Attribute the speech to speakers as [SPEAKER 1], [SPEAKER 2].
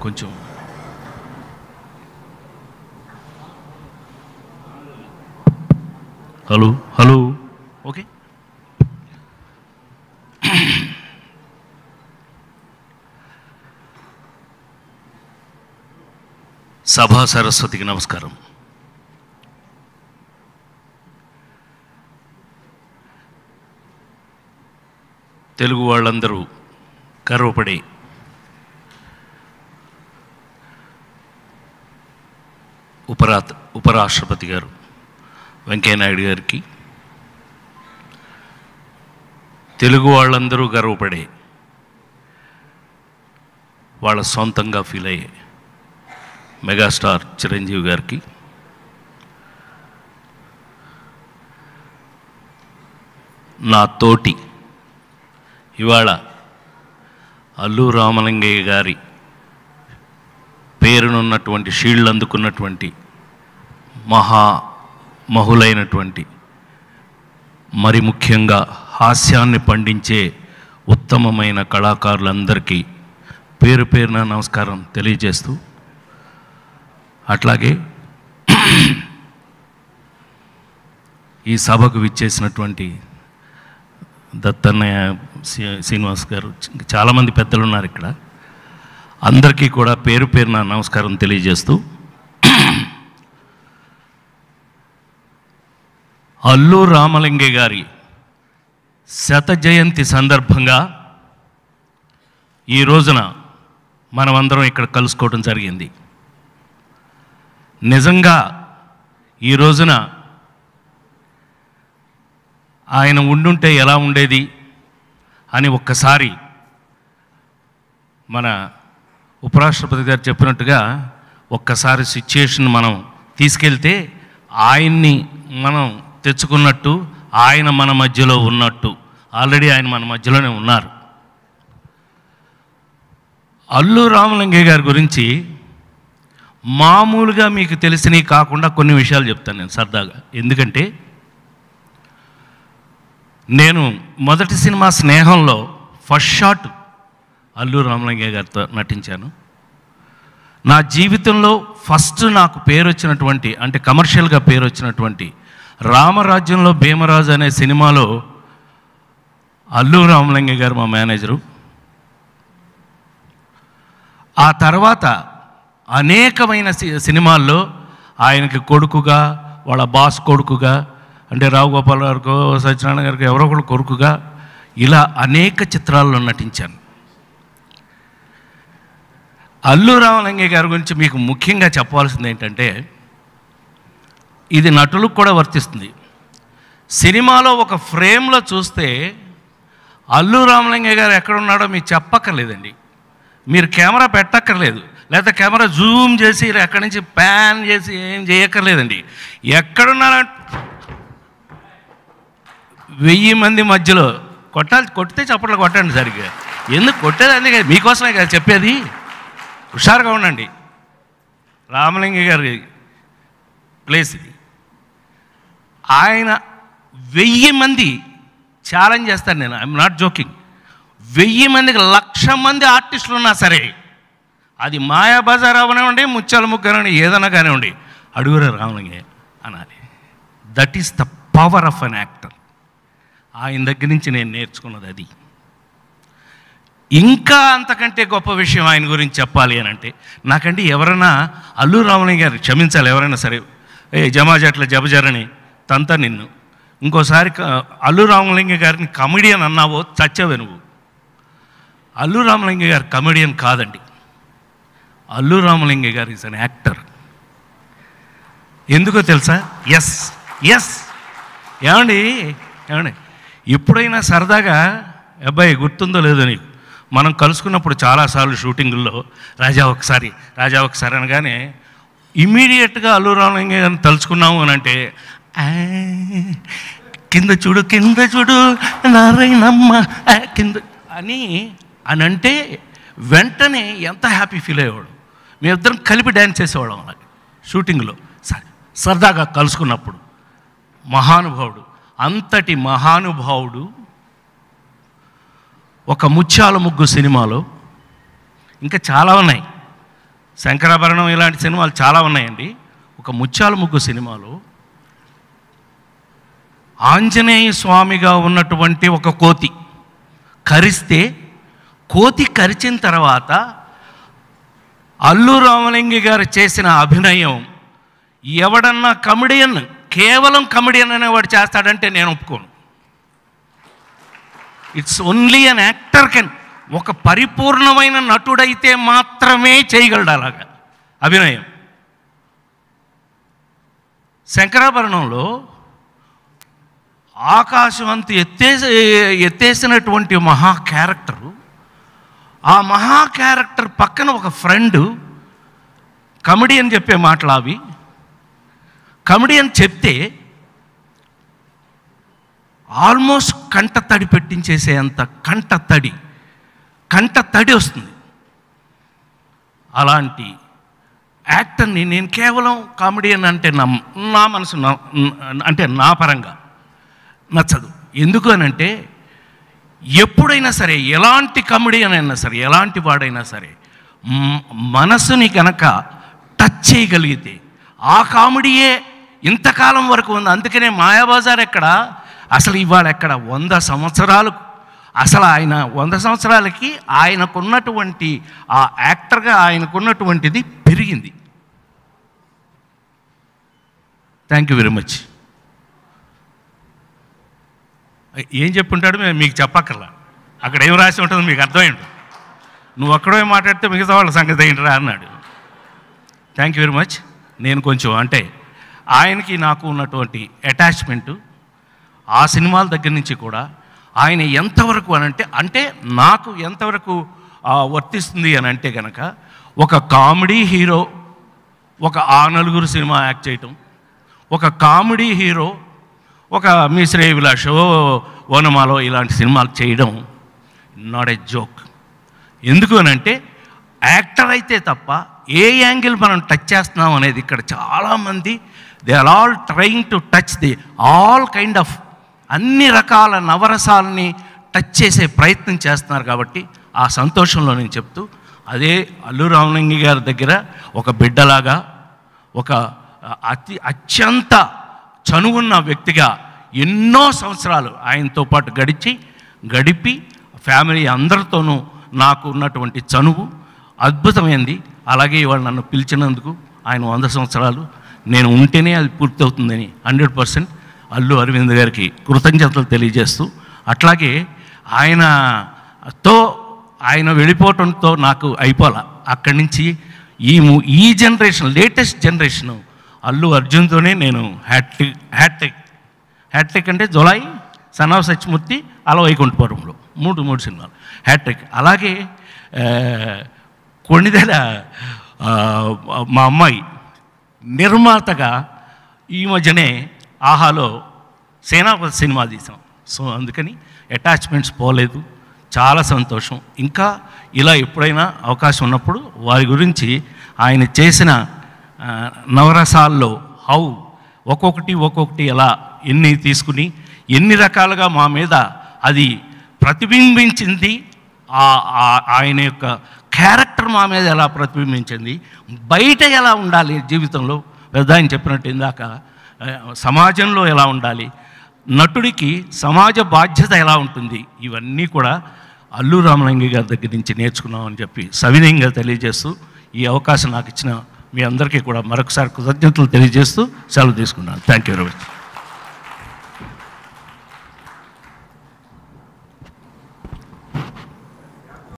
[SPEAKER 1] కొంచెం hello hello okay సభా సరస్వతికి నమస్కారం తెలుగు వాళ్ళందరూ గర్వపడే ఉపరాత ఉపరాష్ట్రపతి గారు వెంకయ్యనాయుడు గారికి తెలుగు వాళ్ళందరూ గర్వపడే వాళ్ళ సొంతంగా ఫీల్ అయ్యే మెగాస్టార్ చిరంజీవి గారికి నా తోటి ఇవాళ అల్లు రామలింగయ్య గారి పేరునున్నటువంటి షీల్డ్ అందుకున్నటువంటి మహా మహులైనటువంటి మరి ముఖ్యంగా హాస్యాన్ని పండించే ఉత్తమమైన కళాకారులందరికీ పేరు పేరున నమస్కారం తెలియజేస్తూ అట్లాగే ఈ సభకు విచ్చేసినటువంటి దత్తన్నయ్య శ్రీ- శ్రీనివాస్ గారు చాలామంది పెద్దలు ఉన్నారు ఇక్కడ అందరికీ కూడా పేరు పేరున నమస్కారం తెలియజేస్తూ అల్లు రామలింగే గారి శత జయంతి సందర్భంగా ఈ రోజున మనమందరం ఇక్కడ కలుసుకోవడం జరిగింది నిజంగా ఈ రోజున ఆయన ఉండుంటే ఎలా ఉండేది అని ఒక్కసారి మన ఉపరాష్ట్రపతి గారు చెప్పినట్టుగా ఒక్కసారి సిచ్యుయేషన్ మనం తీసుకెళ్తే ఆయన్ని మనం తెచ్చుకున్నట్టు ఆయన మన మధ్యలో ఉన్నట్టు ఆల్రెడీ ఆయన మన మధ్యలోనే ఉన్నారు అల్లు రామలింగయ్య గారి గురించి మామూలుగా మీకు తెలిసినవి కాకుండా కొన్ని విషయాలు చెప్తాను నేను సరదాగా ఎందుకంటే నేను మొదటి సినిమా స్నేహంలో ఫస్ట్ షాట్ అల్లు రామలింగయ్య గారితో నటించాను నా జీవితంలో ఫస్ట్ నాకు పేరు వచ్చినటువంటి అంటే కమర్షియల్గా పేరు వచ్చినటువంటి రామరాజ్యంలో భీమరాజు అనే సినిమాలో అల్లు రామలింగయ్య గారు మా మేనేజరు ఆ తర్వాత అనేకమైన సి- సినిమాల్లో ఆయనకి కొడుకుగా వాళ్ళ బాస్ కొడుకుగా అంటే రావు గోపాల్ గారికో సత్యనారాయణ గారికి ఎవరో ఒకరు కొడుకుగా ఇలా అనేక చిత్రాల్లో నటించాను అల్లు రామలింగయ్య గారి గురించి మీకు ముఖ్యంగా చెప్పాల్సింది ఏంటంటే ఇది నటులకు కూడా వర్తిస్తుంది సినిమాలో ఒక ఫ్రేమ్లో చూస్తే అల్లు రామలింగయ్య గారు ఎక్కడున్నాడో మీకు చెప్పక్కర్లేదండి మీరు కెమెరా పెట్టక్కర్లేదు లేకపోతే కెమెరా జూమ్ చేసి ఎక్కడి నుంచి ప్యాన్ చేసి ఏం చేయక్కర్లేదండి ఎక్కడున్నారా వెయ్యి మంది మధ్యలో కొట్టాలి కొట్టితే చప్పట్లు కొట్టండి సరిగ్గా ఎందుకు కొట్టేది అందుకే మీకోసమే కదా చెప్పేది హుషారుగా ఉండండి రామలింగ గారి ప్లేస్ ఇది ఆయన వెయ్యి మంది ఛాలెంజ్ చేస్తాను నేను ఐఎమ్ నాట్ జోకింగ్ వెయ్యి మందికి లక్ష మంది ఆర్టిస్టులు ఉన్నా సరే అది మాయా బజార్ అవనివ్వండి ముత్యాల ముగ్గనండి ఏదైనా కానివ్వండి అడుగురా రామలింగే అనాలి that is the power of an actor ఆయన దగ్గర నుంచి నేను నేర్చుకున్నది అది ఇంకా అంతకంటే గొప్ప విషయం ఆయన గురించి చెప్పాలి అని అంటే నాకంటే ఎవరైనా అల్లు రామలింగ గారు క్షమించాలి ఎవరైనా సరే ఏ జమాజట్ల జబజరని తంత నిన్ను ఇంకోసారి క- అల్లు రామలింగ గారిని కమెడియన్ అన్నావో చచ్చావే నువ్వు అల్లు రామలింగ గారు కమెడియన్ కాదండి అల్లు రామలింగ గారు ఈజ్ అన్ యాక్టర్ ఎందుకో తెలుసా ఎస్ ఎస్ ఏమండి ఏమండి ఎప్పుడైనా సరదాగా అబ్బాయి గుర్తుందో లేదో నీకు మనం కలుసుకున్నప్పుడు చాలాసార్లు షూటింగుల్లో రాజా ఒకసారి రాజా ఒకసారి అనగానే ఇమీడియట్గా అల్లు రామలింగ గారిని తలుచుకున్నాము అని అంటే "ఆ, కింద చూడు కింద చూడు నారాయణమ్మ ఆ, కింద అని అని అంటే వెంటనే ఎంత హ్యాపీ ఫీల్ అయ్యేవాడు మేమిద్దరం కలిపి డ్యాన్స్ చేసేవాళ్ళం అలాగే షూటింగ్లో స- సరదాగా కలుసుకున్నప్పుడు మహానుభావుడు అంతటి మహానుభావుడు ఒక ముత్యాల ముగ్గు సినిమాలో ఇంకా చాలా ఉన్నాయి శంకరాభరణం ఇలాంటి సినిమాలు చాలా ఉన్నాయండి ఒక ముత్యాల ముగ్గు సినిమాలో ఆంజనేయ స్వామిగా ఉన్నటువంటి ఒక కోతి కరిస్తే కోతి కరిచిన తర్వాత అల్లు రామలింగి గారు చేసిన అభినయం ఎవడన్నా కమెడియన్ కేవలం కమెడియన్ అనేవాడు చేస్తాడంటే నేను ఒప్పుకోను it's only an actor can ఒక పరిపూర్ణమైన నటుడైతే మాత్రమే చేయగలడు అలాగా అభినయం శంకరాభరణంలో ఆకాశం అంత ఎత్తేసి ఎత్తేసినటువంటి మహా క్యారెక్టరు ఆ మహా క్యారెక్టర్ పక్కన ఒక ఫ్రెండ్ కమెడియన్ చెప్పే మాటలు అవి కమెడియన్ చెప్తే ఆల్మోస్ట్ కంట తడి పెట్టించేసేంత కంట తడి కంట తడి వస్తుంది అలాంటి యాక్టర్ని నేను కేవలం కామెడియన్ అంటే నా నా మనసు నా అంటే నా పరంగా నచ్చదు ఎందుకు అని అంటే ఎప్పుడైనా సరే ఎలాంటి కమెడియన్ అయినా సరే ఎలాంటి వాడైనా సరే మ్, మనసుని గనక టచ్ చేయగలిగితే ఆ కామెడీయే ఇంతకాలం వరకు ఉంది అందుకనే మాయాబజార్ ఎక్కడ అసలు ఇవాళ ఎక్కడ వంద సంవత్సరాలు అసలు ఆయన వంద సంవత్సరాలకి ఆయనకున్నటువంటి ఆ యాక్టర్గా ఆయనకున్నటువంటిది పెరిగింది థ్యాంక్ యూ వెరీ మచ్ ఏం చెప్పుంటాడు మేము మీకు చెప్పక్కర్లా అక్కడ ఏం రాసి ఉంటుందో మీకు అర్థమై ఉంటుంది నువ్వు ఒక్కడే మాట్లాడితే మిగతా వాళ్ళ సంగతి ఏంటిరా అన్నాడు థ్యాంక్ యూ వెరీ మచ్ నేను కొంచెం అంటే ఆయనకి నాకు ఉన్నటువంటి అటాచ్మెంటు ఆ సినిమాల దగ్గర నుంచి కూడా ఆయన ఎంతవరకు అని అంటే అంటే నాకు ఎంతవరకు ఆ, వర్తిస్తుంది అని అంటే కనుక ఒక కామెడీ హీరో ఒక ఆ నలుగురు సినిమా యాక్ట్ చేయటం ఒక కామెడీ హీరో ఒక మీ శ్రేయ విలాషో ఓనమాలో ఇలాంటి సినిమాలు చేయడం నాట్ ఎ జోక్ ఎందుకు అని అంటే యాక్టర్ అయితే తప్ప ఏ యాంగిల్ మనం టచ్ చేస్తున్నాం అనేది ఇక్కడ చాలామంది they are all trying to touch the all kind of అన్ని రకాల నవరసాలని టచ్ చేసే ప్రయత్నం చేస్తున్నారు కాబట్టి ఆ సంతోషంలో నేను చెప్తూ అదే అల్లు రామలింగి గారి దగ్గర ఒక బిడ్డలాగా ఒక అతి అత్యంత చనువున్న వ్యక్తిగా ఎన్నో సంవత్సరాలు ఆయనతో పాటు గడిచి గడిపి ఫ్యామిలీ అందరితోనూ నాకు ఉన్నటువంటి చనువు అద్భుతమైంది అలాగే ఇవాళ నన్ను పిలిచినందుకు ఆయన వంద సంవత్సరాలు నేను ఉంటేనే అది పూర్తవుతుందని హండ్రెడ్ పర్సెంట్ అల్లు అరవింద్ గారికి కృతజ్ఞతలు తెలియజేస్తూ అట్లాగే ఆయనతో ఆయన వెళ్ళిపోవటంతో నాకు అయిపోలా అక్కడి నుంచి ఈ ము- ఈ జనరేషన్ లేటెస్ట్ జనరేషన్ అల్లు అర్జున్తోనే నేను హ్యాట్రిక్ హ్యాట్రిక్ హ్యాట్రిక్ అంటే జులై సన్ ఆఫ్ సత్యమూర్తి అలా వైకుంఠపురంలో మూడు మూడు సినిమాలు హ్యాట్రిక్ అలాగే ఆ, కొణిదెల ఆ, మా అమ్మాయి నిర్మాతగా ఈ మధ్యనే ఆహాలో సేనాపతి సినిమా తీసాం సో అందుకని అటాచ్మెంట్స్ పోలేదు చాలా సంతోషం ఇంకా ఇలా ఎప్పుడైనా అవకాశం ఉన్నప్పుడు వారి గురించి ఆయన చేసిన ఆ, నవరసాల్లో హౌ ఒక్కొక్కటి ఒక్కొక్కటి ఎలా ఎన్ని తీసుకుని ఎన్ని రకాలుగా మా మీద అది ప్రతిబింబించింది ఆ- ఆ- ఆయన యొక్క క్యారెక్టర్ మా మీద ఎలా ప్రతిబింబించింది బయట ఎలా ఉండాలి జీవితంలో పెద్ద ఆయన చెప్పినట్టు ఇందాక ఆ, సమాజంలో ఎలా ఉండాలి నటుడికి సమాజ బాధ్యత ఎలా ఉంటుంది ఇవన్నీ కూడా అల్లు రామలింగి గారి దగ్గర నుంచి నేర్చుకున్నామని చెప్పి సవినయంగా తెలియజేస్తూ ఈ అవకాశం నాకు ఇచ్చిన మీ అందరికీ కూడా మరొకసారి కృతజ్ఞతలు తెలియజేస్తూ సెలవు తీసుకున్నాను థ్యాంక్ యూ వెరీ మచ్